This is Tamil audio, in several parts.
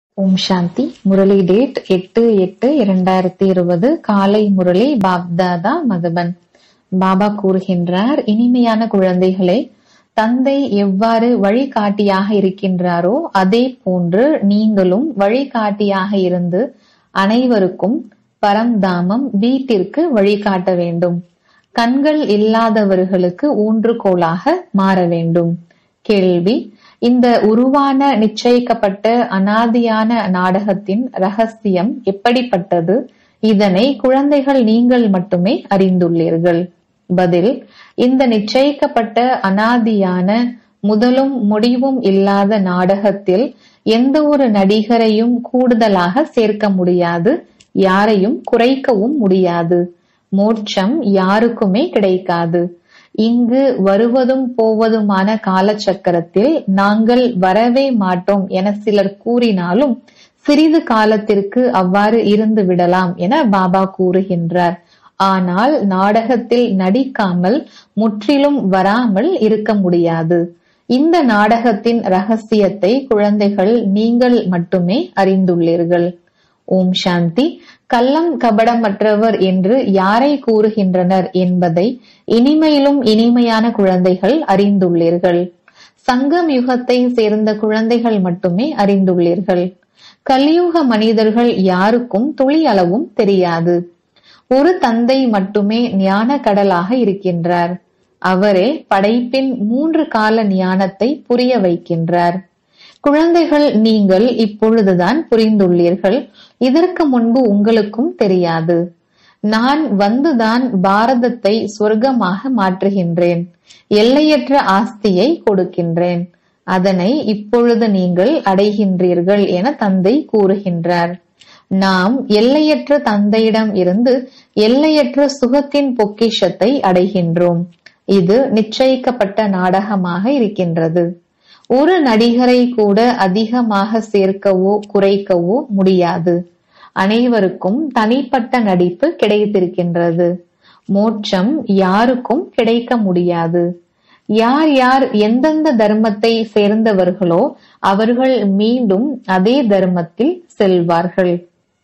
ஓம் சாந்தி முரளி டேட் எட்டு எட்டு இரண்டாயிரத்தி இருபது காலை முரளி பாப்தாதா மதுபன் பாபா கூறுகின்றார் இனிமையான குழந்தைகளே தந்தை எவ்வாறு வழிகாட்டியாக இருக்கின்றாரோ அதே போன்று நீங்களும் வழிகாட்டியாக இருந்து அனைவருக்கும் பரம்தாமம் வீட்டிற்கு வழிகாட்ட வேண்டும் கண்கள் இல்லாதவர்களுக்கு ஊன்றுகோலாக மாற வேண்டும் கேள்வி இந்த உருவான நிச்சயிக்கப்பட்ட அனாதியான நாடகத்தின் ரகசியம் எப்படிப்பட்டது இதனை குழந்தைகள் நீங்கள் மட்டுமே அறிந்துள்ளீர்கள் பதில் இந்த நிச்சயிக்கப்பட்ட அனாதியான முதலும் முடிவும் இல்லாத நாடகத்தில் எந்த ஒரு நடிகரையும் கூடுதலாக சேர்க்க முடியாது யாரையும் குறைக்கவும் முடியாது மோட்சம் யாருக்குமே கிடைக்காது இங்கு வருவதும் போவதுமான காலச்சக்கரத்தில் நாங்கள் வரவே மாட்டோம் என சிலர் கூறினாலும் சிறிது காலத்திற்கு அவ்வாறு இருந்து விடலாம் என பாபா கூறுகின்றார் ஆனால் நாடகத்தில் நடிக்காமல் முற்றிலும் வராமல் இருக்க முடியாது இந்த நாடகத்தின் ரகசியத்தை குழந்தைகள் நீங்கள் மட்டுமே அறிந்துள்ளீர்கள் ஓம் சாந்தி கள்ளம் கபடமற்றவர் என்று யாரை கூறுகின்றனர் என்பதை இனிமையிலும் இனிமையான குழந்தைகள் அறிந்துள்ளீர்கள் சங்கம் யுகத்தை சேர்ந்த குழந்தைகள் மட்டுமே அறிந்துள்ளீர்கள் கலியுக மனிதர்கள் யாருக்கும் துளி அளவும் தெரியாது ஒரு தந்தை மட்டுமே ஞான கடலாக இருக்கின்றார் அவரே படைப்பின் மூன்று கால ஞானத்தை புரிய வைக்கின்றார் குழந்தைகள் நீங்கள் இப்பொழுதுதான் புரிந்துள்ளீர்கள் இதற்கு முன்பு உங்களுக்கும் தெரியாது நான் வந்துதான் பாரதத்தை சொர்க்கமாக மாற்றுகின்றேன் எல்லையற்ற ஆஸ்தியை கொடுக்கின்றேன் அதனை இப்பொழுது நீங்கள் அடைகின்றீர்கள் என தந்தை கூறுகின்றார் நாம் எல்லையற்ற தந்தையிடம் இருந்து எல்லையற்ற சுகத்தின் பொக்கிஷத்தை அடைகின்றோம் இது நிச்சயிக்கப்பட்ட நாடகமாக இருக்கின்றது ஒரு நடிகரை கூட அதிகமாக சேர்க்கவோ குறைக்கவோ முடியாது அனைவருக்கும் தனிப்பட்ட நடிப்பு கிடைத்திருக்கின்றது மோட்சம் யாருக்கும் கிடைக்க முடியாது யார் யார் எந்தெந்த தர்மத்தை சேர்ந்தவர்களோ அவர்கள் மீண்டும் அதே தர்மத்தில் செல்வார்கள்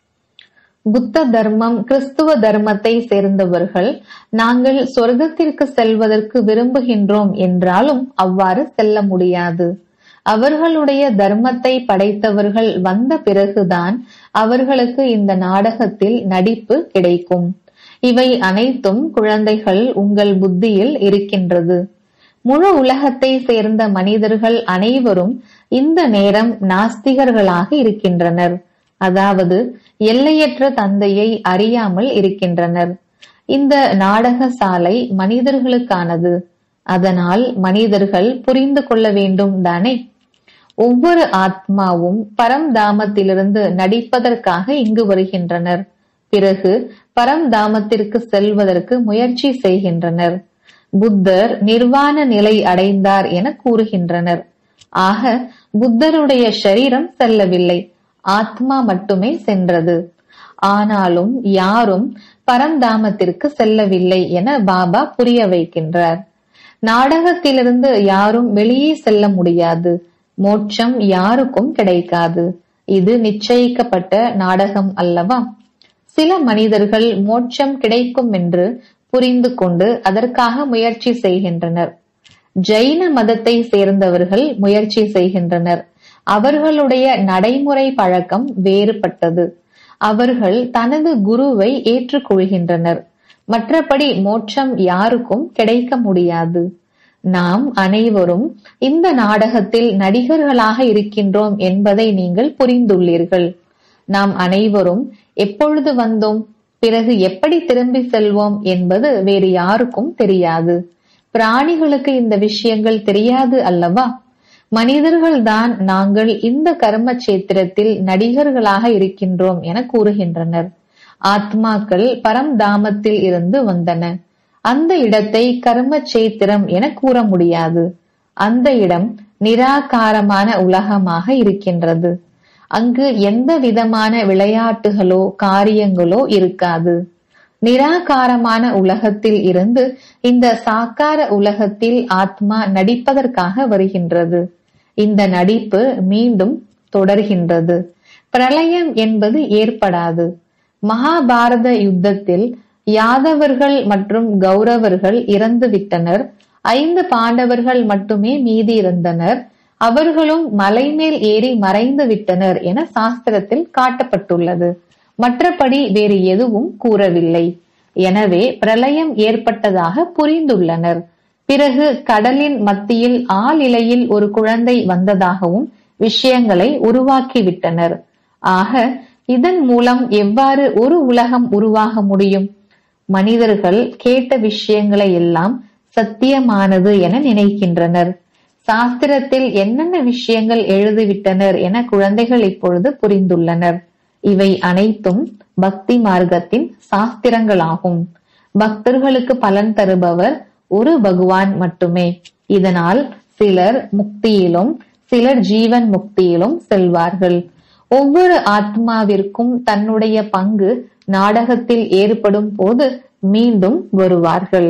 புத்த தர்மம் கிறிஸ்துவ தர்மத்தை சேர்ந்தவர்கள் நாங்கள் சொர்க்கத்திற்கு செல்வதற்கு விரும்புகின்றோம் என்றாலும் அவ்வாறு செல்ல முடியாது அவர்களுடைய தர்மத்தை படைத்தவர்கள் வந்த பிறகுதான் அவர்களுக்கு இந்த நாடகத்தில் நடிப்பு கிடைக்கும் இவை அனைத்தும் குழந்தைகள் உங்கள் புத்தியில் இருக்கின்றது முழு உலகத்தை சேர்ந்த மனிதர்கள் அனைவரும் இந்த நேரம் நாஸ்திகர்களாக இருக்கின்றனர் அதாவது எல்லையற்ற தந்தையை அறியாமல் இருக்கின்றனர் இந்த நாடக சாலை மனிதர்களுக்கானது அதனால் மனிதர்கள் புரிந்து கொள்ள வேண்டும் தானே ஒவ்வொரு ஆத்மாவும் பரம்தாமத்திலிருந்து நடிப்பதற்காக இங்கு வருகின்றனர் பிறகு பரம்தாமத்திற்கு செல்வதற்கு முயற்சி செய்கின்றனர் புத்தர் நிர்வாண நிலை அடைந்தார் என கூறுகின்றனர் ஆக புத்தருடைய சரீரம் செல்லவில்லை ஆத்மா மட்டுமே சென்றது ஆனாலும் யாரும் பரம்தாமத்திற்கு செல்லவில்லை என பாபா புரிய வைக்கின்றார் நாடகத்திலிருந்து யாரும் வெளியே செல்ல முடியாது மோட்சம் யாருக்கும் கிடைக்காது இது நிச்சயிக்கப்பட்ட நாடகம் அல்லவா சில மனிதர்கள் மோட்சம் கிடைக்கும் என்று புரிந்து கொண்டு அதற்காக முயற்சி செய்கின்றனர் ஜைன மதத்தை சேர்ந்தவர்கள் முயற்சி செய்கின்றனர் அவர்களுடைய நடைமுறை பழக்கம் வேறுபட்டது அவர்கள் தனது குருவை ஏற்றுக்கொள்கின்றனர் மற்றபடி மோட்சம் யாருக்கும் கிடைக்க முடியாது நாம் அனைவரும் இந்த நாடகத்தில் நடிகர்களாக இருக்கின்றோம் என்பதை நீங்கள் புரிந்துள்ளீர்கள் நாம் அனைவரும் எப்பொழுது வந்தோம் பிறகு எப்படி திரும்பி செல்வோம் என்பது வேறு யாருக்கும் தெரியாது பிராணிகளுக்கு இந்த விஷயங்கள் தெரியாது அல்லவா மனிதர்கள்தான் நாங்கள் இந்த கர்ம சேத்திரத்தில் நடிகர்களாக இருக்கின்றோம் என கூறுகின்றனர் ஆத்மாக்கள் பரம்தாமத்தில் இருந்து வந்தன அந்த இடத்தை கர்ம சேத்திரம் என கூற முடியாது அந்த இடம் நிராகாரமான உலகமாக இருக்கின்றது அங்கு எந்த விதமான விளையாட்டுகளோ காரியங்களோ இருக்காது நிராகாரமான உலகத்தில் இருந்து இந்த சாக்கார உலகத்தில் ஆத்மா நடிப்பதற்காக வருகின்றது இந்த நடிப்பு மீண்டும் தொடர்கின்றது பிரளயம் என்பது ஏற்படாது மகாபாரத யுத்தத்தில் யாதவர்கள் மற்றும் கௌரவர்கள் இறந்து விட்டனர் ஐந்து பாண்டவர்கள் மட்டுமே மீதி இருந்தனர் அவர்களும் மலை மேல் ஏறி மறைந்து விட்டனர் என சாஸ்திரத்தில் காட்டப்பட்டுள்ளது மற்றபடி வேறு எதுவும் கூறவில்லை எனவே பிரளயம் ஏற்பட்டதாக புரிந்துள்ளனர் பிறகு கடலின் மத்தியில் ஆளிலையில் ஒரு குழந்தை வந்ததாகவும் விஷயங்களை உருவாக்கிவிட்டனர் ஆக இதன் மூலம் எவ்வாறு ஒரு உலகம் உருவாக முடியும் மனிதர்கள் கேட்ட விஷயங்களை எல்லாம் சத்தியமானது என நினைக்கின்றனர் சாஸ்திரத்தில் என்னென்ன விஷயங்கள் எழுதிவிட்டனர் என குழந்தைகள் இப்பொழுது புரிந்துள்ளனர் இவை அனைத்தும் பக்தி மார்க்கத்தின் சாஸ்திரங்களாகும் பக்தர்களுக்கு பலன் தருபவர் ஒரு பகவான் மட்டுமே இதனால் சிலர் முக்தியிலும் சிலர் ஜீவன் முக்தியிலும் செல்வார்கள் ஒவ்வொரு ஆத்மாவிற்கும் தன்னுடைய பங்கு நாடகத்தில் ஏற்படும் போது மீண்டும் வருவார்கள்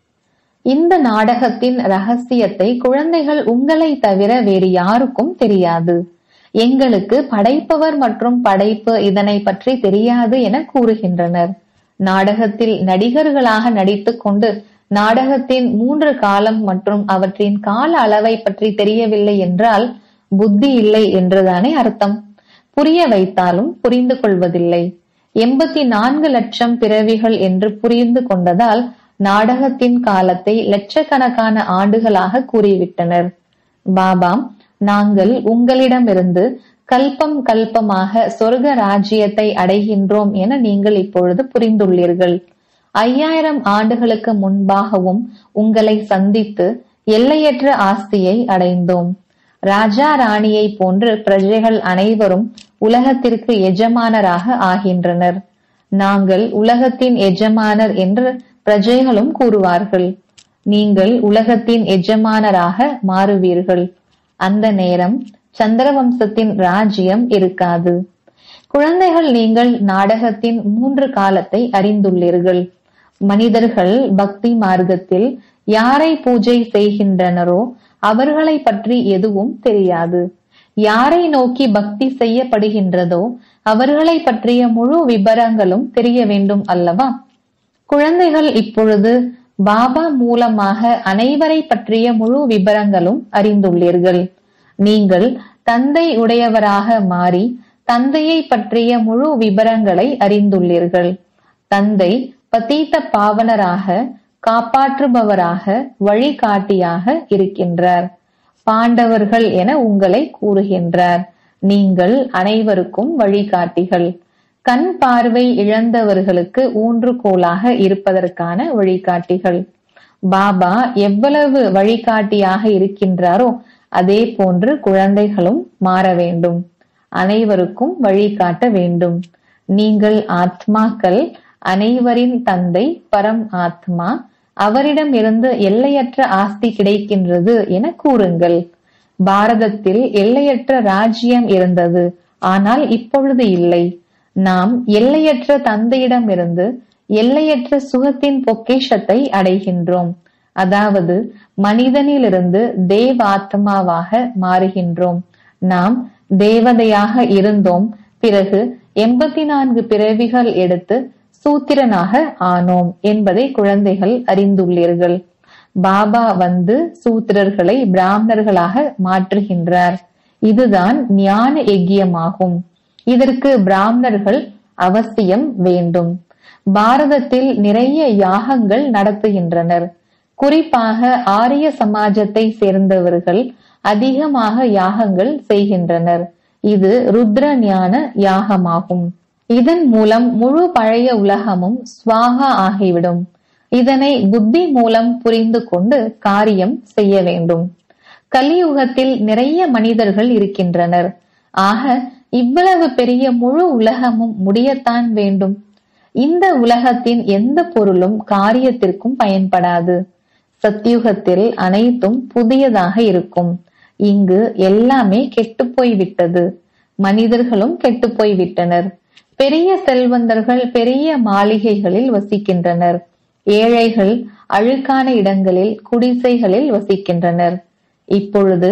இந்த நாடகத்தின் ரகசியத்தை குழந்தைகள் உங்களை தவிர வேறு யாருக்கும் தெரியாது எங்களுக்கு படைப்பவர் மற்றும் படைப்பு இதனை பற்றி தெரியாது என கூறுகின்றனர் நாடகத்தில் நடிகர்களாக நடித்துக் கொண்டு நாடகத்தின் மூன்று காலம் மற்றும் அவற்றின் கால அளவை பற்றி தெரியவில்லை என்றால் புத்தி இல்லை என்றுதானே அர்த்தம் புரிய வைத்தாலும் புரிந்து கொள்வதில்லை எண்பத்தி நான்கு லட்சம் பிறவிகள் என்று புரிந்து கொண்டதால் நாடகத்தின் காலத்தை லட்சக்கணக்கான ஆண்டுகளாக கூறிவிட்டனர் பாபா நாங்கள் உங்களிடமிருந்து கல்பம் கல்பமாக சொர்க்க ராஜ்யத்தை அடைகின்றோம் என நீங்கள் இப்பொழுது புரிந்துள்ளீர்கள் ஐயாயிரம் ஆண்டுகளுக்கு முன்பாகவும் உங்களை சந்தித்து எல்லையற்ற ஆஸ்தியை அடைந்தோம் ராஜா ராணியை போன்று பிரஜைகள் அனைவரும் உலகத்திற்கு எஜமானராக ஆகின்றனர் நாங்கள் உலகத்தின் எஜமானர் என்று பிரஜைகளும் கூறுவார்கள் நீங்கள் உலகத்தின் எஜமானராக மாறுவீர்கள் அந்த நேரம் சந்திரவம்சத்தின் ராஜ்யம் இருக்காது குழந்தைகள் நீங்கள் நாடகத்தின் மூன்று காலத்தை அறிந்துள்ளீர்கள் மனிதர்கள் பக்தி மார்க்கத்தில் யாரை பூஜை செய்கின்றனரோ அவர்களை பற்றி எதுவும் தெரியாது யாரை நோக்கி பக்தி செய்யப்படுகின்றதோ அவர்களை பற்றிய முழு விபரங்களும் தெரிய வேண்டும் அல்லவா குழந்தைகள் இப்பொழுது பாபா மூலமாக அனைவரை பற்றிய முழு விபரங்களும் அறிந்துள்ளீர்கள் நீங்கள் தந்தை உடையவராக மாறி தந்தையை பற்றிய முழு விபரங்களை அறிந்துள்ளீர்கள் தந்தை பதீத்த பாவனராக காப்பாற்றுபவராக வழிகாட்டியாக இருக்கின்றார் பாண்டவர்கள் என உங்களை கூறுகின்றார் நீங்கள் அனைவருக்கும் வழிகாட்டிகள் கண் பார்வை இழந்தவர்களுக்கு ஊன்றுகோலாக இருப்பதற்கான வழிகாட்டிகள் பாபா எவ்வளவு வழிகாட்டியாக இருக்கின்றாரோ அதே போன்று குழந்தைகளும் மாற வேண்டும் அனைவருக்கும் வழிகாட்ட வேண்டும் நீங்கள் ஆத்மாக்கள் அனைவரின் தந்தை பரம் ஆத்மா அவரிடம் இருந்து எல்லையற்ற ஆஸ்தி கிடைக்கின்றது என கூறுங்கள் பாரதத்தில் எல்லையற்ற ராஜ்யம் இருந்தது ஆனால் இப்பொழுது இல்லை நாம் எல்லையற்ற தந்தையிடமிருந்து எல்லையற்ற சுகத்தின் பொக்கிஷத்தை அடைகின்றோம் அதாவது மனிதனிலிருந்து தேவாத்மாவாக மாறுகின்றோம் நாம் தேவதையாக இருந்தோம் பிறகு எண்பத்தி நான்கு பிறவிகள் எடுத்து சூத்திரனாக ஆனோம் என்பதை குழந்தைகள் அறிந்துள்ளீர்கள் பாபா வந்து சூத்திரர்களை பிராமணர்களாக மாற்றுகின்றார் இதுதான் ஞான யக்கியமாகும் இதற்கு பிராமணர்கள் அவசியம் வேண்டும் பாரதத்தில் நிறைய யாகங்கள் நடத்துகின்றனர் குறிப்பாக ஆரிய சமாஜத்தை சேர்ந்தவர்கள் அதிகமாக யாகங்கள் செய்கின்றனர் இது ருத்ர ஞான யாகமாகும் இதன் மூலம் முழு பழைய உலகமும் ஸ்வாகா ஆகிவிடும் இதனை புத்தி மூலம் புரிந்து கொண்டு காரியம் செய்ய வேண்டும் கலியுகத்தில் நிறைய மனிதர்கள் இருக்கின்றனர் ஆக இவ்வளவு பெரிய முழு உலகமும் முடியத்தான் வேண்டும் இந்த உலகத்தின் எந்த பொருளும் காரியத்திற்கும் பயன்படாது சத்தியுகத்தில் அனைத்தும் புதியதாக இருக்கும் இங்கு எல்லாமே கெட்டுப்போய் விட்டது மனிதர்களும் கெட்டுப்போய் விட்டனர் பெரிய செல்வந்தர்கள் பெரிய மாளிகைகளில் வசிக்கின்றனர் ஏழைகள் அழுக்கான இடங்களில் குடிசைகளில் வசிக்கின்றனர் இப்பொழுது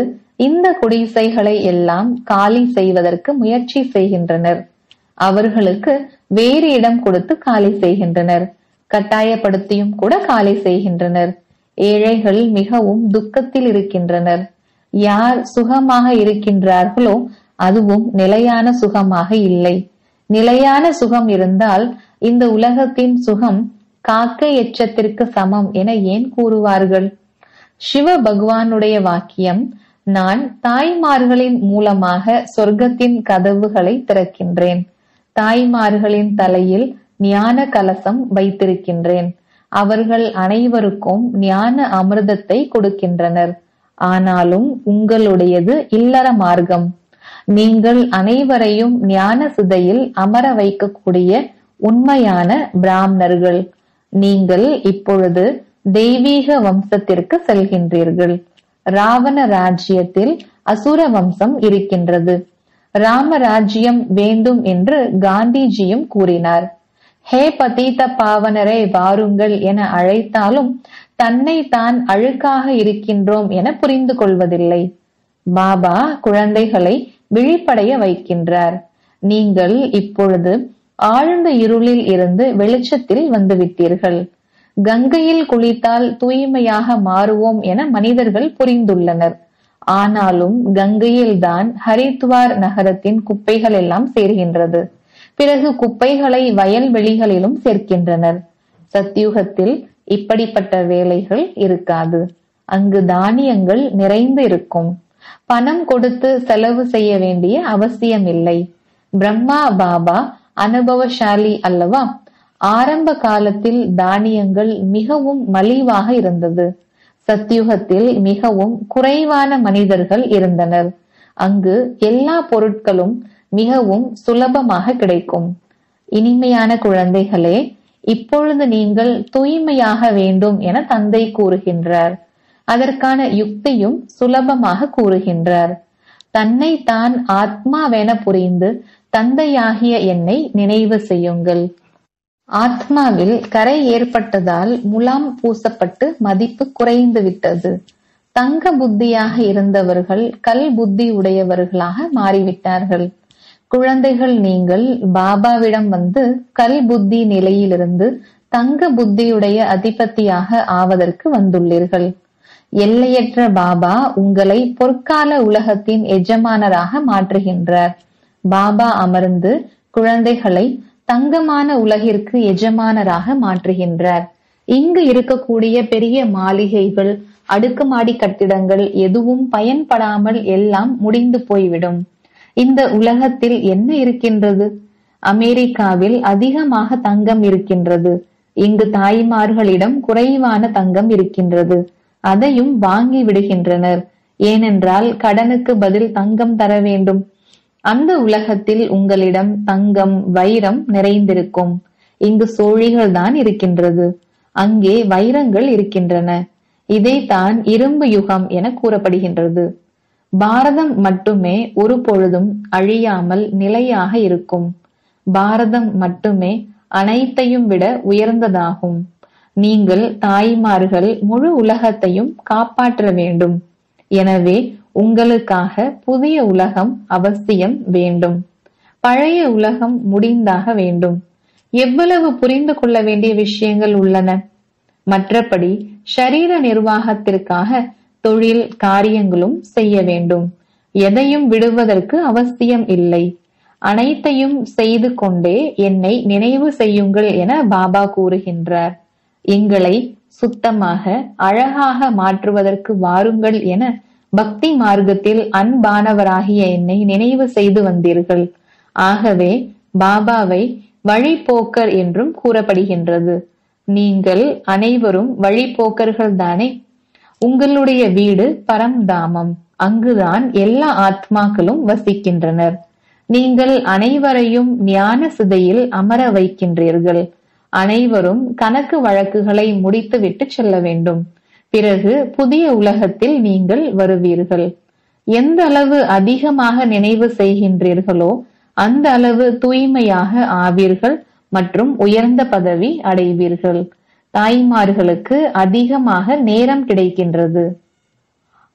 இந்த குடிசைகளை எல்லாம் காலி செய்வதற்கு முயற்சி செய்கின்றனர் அவர்களுக்கு வேறு இடம் கொடுத்து காலி செய்கின்றனர் கட்டாயப்படுத்தியும் கூட காலி செய்கின்றனர் ஏழைகள் மிகவும் துக்கத்தில் இருக்கின்றனர் யார் சுகமாக இருக்கின்றார்களோ அதுவும் நிலையான சுகமாக இல்லை நிலையான சுகம் இருந்தால் இந்த உலகத்தின் சுகம் காக்கை எச்சத்திற்கு சமம் என ஏன் கூறுவார்கள் சிவ பகவானுடைய வாக்கியம் நான் தாய்மார்களின் மூலமாக சொர்க்கத்தின் கதவுகளை திறக்கின்றேன் தாய்மார்களின் தலையில் ஞான கலசம் வைத்திருக்கின்றேன் அவர்கள் அனைவருக்கும் ஞான அமிர்தத்தை கொடுக்கின்றனர் ஆனாலும் உங்களுடையது இல்லற மார்க்கம் நீங்கள் அனைவரையும் ஞான சிதையில் அமர வைக்கக்கூடிய உண்மையான பிராமணர்கள் நீங்கள் இப்பொழுது தெய்வீக வம்சத்திற்கு செல்கின்றீர்கள் ராவண ராஜ்யத்தில் அசுர வம்சம் இருக்கின்றது ராமராஜ்யம் வேண்டும் என்று காந்திஜியும் கூறினார் ஹே பதீத பாவனரை வாருங்கள் என அழைத்தாலும் தன்னை தான் அழுக்காக இருக்கின்றோம் என புரிந்து கொள்வதில்லை பாபா குழந்தைகளை விழிப்படைய வைக்கின்றார் நீங்கள் இப்பொழுது ஆழ்ந்த இருளில் இருந்து வெளிச்சத்தில் வந்துவிட்டீர்கள் கங்கையில் குளித்தால் தூய்மையாக மாறுவோம் என மனிதர்கள் புரிந்துள்ளனர் ஆனாலும் கங்கையில்தான் ஹரித்வார் நகரத்தின் குப்பைகள் எல்லாம் சேர்கின்றது பிறகு குப்பைகளை வயல்வெளிகளிலும் சேர்க்கின்றனர் சத்யுகத்தில் இப்படிப்பட்ட வேலைகள் இருக்காது அங்கு தானியங்கள் நிறைந்து இருக்கும் பணம் கொடுத்து செலவு செய்ய வேண்டிய அவசியம் இல்லை பிரம்மா பாபா அனுபவசாலி அல்லவா ஆரம்ப காலத்தில் தானியங்கள் மிகவும் மலிவாக இருந்தது சத்யுகத்தில் மிகவும் குறைவான மனிதர்கள் இருந்தனர் அங்கு எல்லா பொருட்களும் மிகவும் சுலபமாக கிடைக்கும் இனிமையான குழந்தைகளே இப்பொழுது நீங்கள் தூய்மையாக வேண்டும் என தந்தை கூறுகின்றார் அதற்கான யுக்தியும் சுலபமாக கூறுகின்றார் தன்னை தான் ஆத்மாவென புரிந்து தந்தையாகிய என்னை நினைவு செய்யுங்கள் ஆத்மாவில் கரை ஏற்பட்டதால் முலாம் பூசப்பட்டு மதிப்பு குறைந்து விட்டது தங்க புத்தியாக இருந்தவர்கள் கல் புத்தி உடையவர்களாக மாறிவிட்டார்கள் குழந்தைகள் நீங்கள் பாபாவிடம் வந்து கல் புத்தி நிலையிலிருந்து தங்க புத்தியுடைய அதிபதியாக ஆவதற்கு வந்துள்ளீர்கள் எல்லையற்ற பாபா உங்களை பொற்கால உலகத்தின் எஜமானராக மாற்றுகின்றார் பாபா அமர்ந்து குழந்தைகளை தங்கமான உலகிற்கு எஜமானராக மாற்றுகின்றார் இங்கு இருக்கக்கூடிய பெரிய மாளிகைகள் அடுக்குமாடி கட்டிடங்கள் எதுவும் பயன்படாமல் எல்லாம் முடிந்து போய்விடும் இந்த உலகத்தில் என்ன இருக்கின்றது அமெரிக்காவில் அதிகமாக தங்கம் இருக்கின்றது இங்கு தாய்மார்களிடம் குறைவான தங்கம் இருக்கின்றது அதையும் வாங்கி விடுகின்றனர் ஏனென்றால் கடனுக்கு பதில் தங்கம் தர வேண்டும் அந்த உலகத்தில் உங்களிடம் தங்கம் வைரம் நிறைந்திருக்கும் இங்கு சோழிகள் தான் இருக்கின்றது அங்கே வைரங்கள் இருக்கின்றன இதைத்தான் இரும்பு யுகம் என கூறப்படுகின்றது பாரதம் மட்டுமே ஒரு பொழுதும் அழியாமல் நிலையாக இருக்கும் பாரதம் மட்டுமே அனைத்தையும் விட உயர்ந்ததாகும் நீங்கள் தாய்மார்கள் முழு உலகத்தையும் காப்பாற்ற வேண்டும் எனவே உங்களுக்காக புதிய உலகம் அவசியம் வேண்டும் பழைய உலகம் முடிந்தாக வேண்டும் எவ்வளவு புரிந்து கொள்ள வேண்டிய விஷயங்கள் உள்ளன மற்றபடி ஷரீர நிர்வாகத்திற்காக தொழில் காரியங்களும் செய்ய வேண்டும் எதையும் விடுவதற்கு அவசியம் இல்லை அனைத்தையும் செய்து கொண்டே என்னை நினைவு செய்யுங்கள் என பாபா கூறுகின்றார் எங்களை சுத்தமாக அழகாக மாற்றுவதற்கு வாருங்கள் என பக்தி மார்க்கத்தில் அன்பானவராகிய என்னை நினைவு செய்து வந்தீர்கள் ஆகவே பாபாவை வழிபோக்கர் என்றும் கூறப்படுகின்றது நீங்கள் அனைவரும் வழிபோக்கர்கள் தானே உங்களுடைய வீடு பரம்தாமம் அங்குதான் எல்லா ஆத்மாக்களும் வசிக்கின்றனர் நீங்கள் அனைவரையும் ஞான சிதையில் அமர வைக்கின்றீர்கள் அனைவரும் கணக்கு வழக்குகளை முடித்துவிட்டு செல்ல வேண்டும் பிறகு புதிய உலகத்தில் நீங்கள் வருவீர்கள் எந்த அளவு அதிகமாக நினைவு செய்கின்றீர்களோ அந்த அளவு தூய்மையாக ஆவீர்கள் மற்றும் உயர்ந்த பதவி அடைவீர்கள் தாய்மார்களுக்கு அதிகமாக நேரம் கிடைக்கின்றது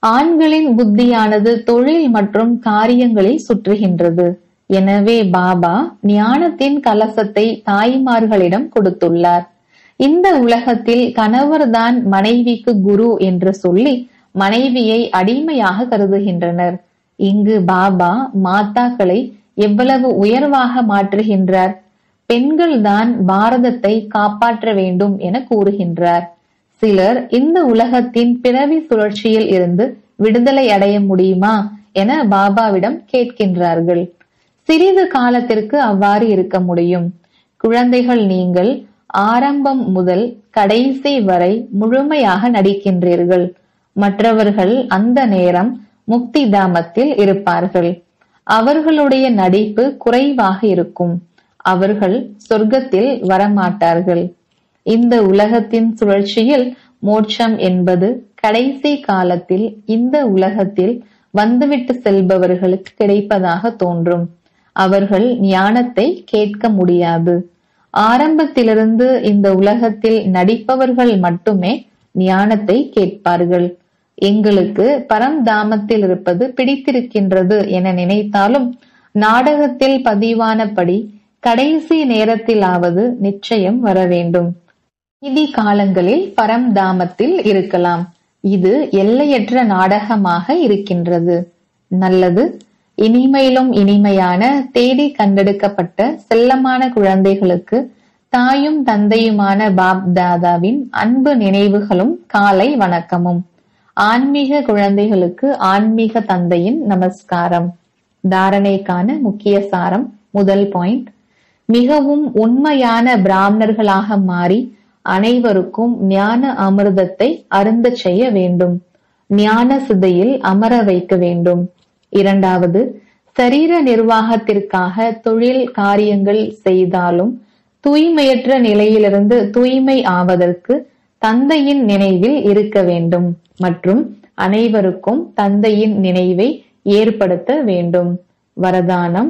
ஆண்களின் புத்தியானது தொழில் மற்றும் காரியங்களில் சுற்றுகின்றது எனவே பாபா ஞானத்தின் கலசத்தை தாய்மார்களிடம் கொடுத்துள்ளார் இந்த உலகத்தில் கணவர்தான் மனைவிக்கு குரு என்று சொல்லி மனைவியை அடிமையாக கருதுகின்றனர் இங்கு பாபா மாதாக்களை எவ்வளவு உயர்வாக மாற்றுகின்றார் பெண்கள்தான் பாரதத்தை காப்பாற்ற வேண்டும் என கூறுகின்றார் சிலர் இந்த உலகத்தின் பிறவி சுழற்சியில் இருந்து விடுதலை அடைய முடியுமா என பாபாவிடம் கேட்கின்றார்கள் சிறிது காலத்திற்கு அவ்வாறு இருக்க முடியும் குழந்தைகள் நீங்கள் ஆரம்பம் முதல் கடைசி வரை முழுமையாக நடிக்கின்றீர்கள் மற்றவர்கள் அந்த நேரம் முக்தி தாமத்தில் இருப்பார்கள் அவர்களுடைய நடிப்பு குறைவாக இருக்கும் அவர்கள் சொர்க்கத்தில் வரமாட்டார்கள் இந்த உலகத்தின் சுழற்சியில் மோட்சம் என்பது கடைசி காலத்தில் இந்த உலகத்தில் வந்துவிட்டு செல்பவர்களுக்கு கிடைப்பதாக தோன்றும் அவர்கள் ஞானத்தை கேட்க முடியாது ஆரம்பத்திலிருந்து இந்த உலகத்தில் நடிப்பவர்கள் மட்டுமே ஞானத்தை கேட்பார்கள் எங்களுக்கு பரம்தாமத்தில் இருப்பது பிடித்திருக்கின்றது என நினைத்தாலும் நாடகத்தில் பதிவானபடி கடைசி நேரத்திலாவது நிச்சயம் வர வேண்டும் நிதி காலங்களில் பரம்தாமத்தில் இருக்கலாம் இது எல்லையற்ற நாடகமாக இருக்கின்றது நல்லது இனிமையிலும் இனிமையான தேடி கண்டெடுக்கப்பட்ட செல்லமான குழந்தைகளுக்கு தாயும் தந்தையுமான பாப் தாதாவின் அன்பு நினைவுகளும் காலை வணக்கமும் ஆன்மீக குழந்தைகளுக்கு ஆன்மீக தந்தையின் நமஸ்காரம் தாரணைக்கான முக்கிய சாரம் முதல் பாயிண்ட் மிகவும் உண்மையான பிராமணர்களாக மாறி அனைவருக்கும் ஞான அமிர்தத்தை அருந்த செய்ய வேண்டும் ஞான சிதையில் அமர வைக்க வேண்டும் இரண்டாவது சரீர நிர்வாகத்திற்காக தொழில் காரியங்கள் செய்தாலும் தூய்மையற்ற நிலையிலிருந்து தூய்மை ஆவதற்கு தந்தையின் நினைவில் இருக்க வேண்டும் மற்றும் அனைவருக்கும் தந்தையின் நினைவை ஏற்படுத்த வேண்டும் வரதானம்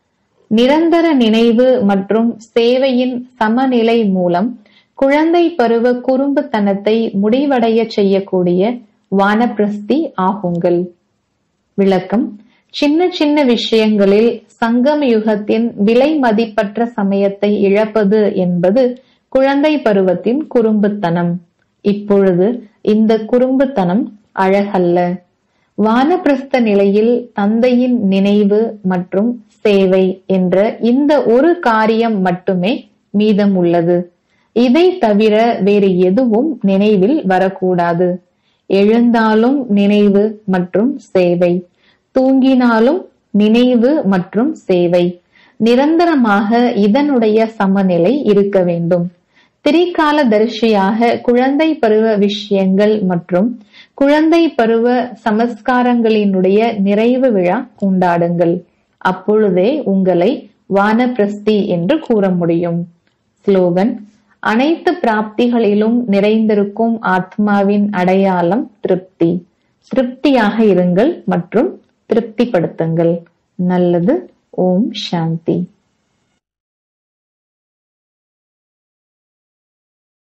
நிரந்தர நினைவு மற்றும் சேவையின் சமநிலை மூலம் குழந்தை பருவ குறும்புத்தனத்தை முடிவடைய செய்யக்கூடிய வானப்பிரஸ்தி ஆகுங்கள் விளக்கம் சின்ன சின்ன விஷயங்களில் சங்கம் யுகத்தின் விலை மதிப்பற்ற சமயத்தை இழப்பது என்பது குழந்தை பருவத்தின் குறும்புத்தனம் இப்பொழுது இந்த குறும்புத்தனம் அழகல்ல வானப்பிரஸ்த நிலையில் தந்தையின் நினைவு மற்றும் சேவை என்ற இந்த ஒரு காரியம் மட்டுமே மீதம் உள்ளது இதை தவிர வேறு எதுவும் நினைவில் வரக்கூடாது எழுந்தாலும் நினைவு மற்றும் சேவை தூங்கினாலும் நினைவு மற்றும் சேவை நிரந்தரமாக இதனுடைய சமநிலை இருக்க வேண்டும் திரிகால தரிசியாக குழந்தை பருவ விஷயங்கள் மற்றும் குழந்தை பருவ சமஸ்காரங்களினுடைய நிறைவு விழா கொண்டாடுங்கள் அப்பொழுதே உங்களை வானப்பிரஸ்தி என்று கூற முடியும் ஸ்லோகன் அனைத்து பிராப்திகளிலும் நிறைந்திருக்கும் ஆத்மாவின் அடையாளம் திருப்தி திருப்தியாக இருங்கள் மற்றும் திருப்திப்படுத்துங்கள் நல்லது ஓம் சாந்தி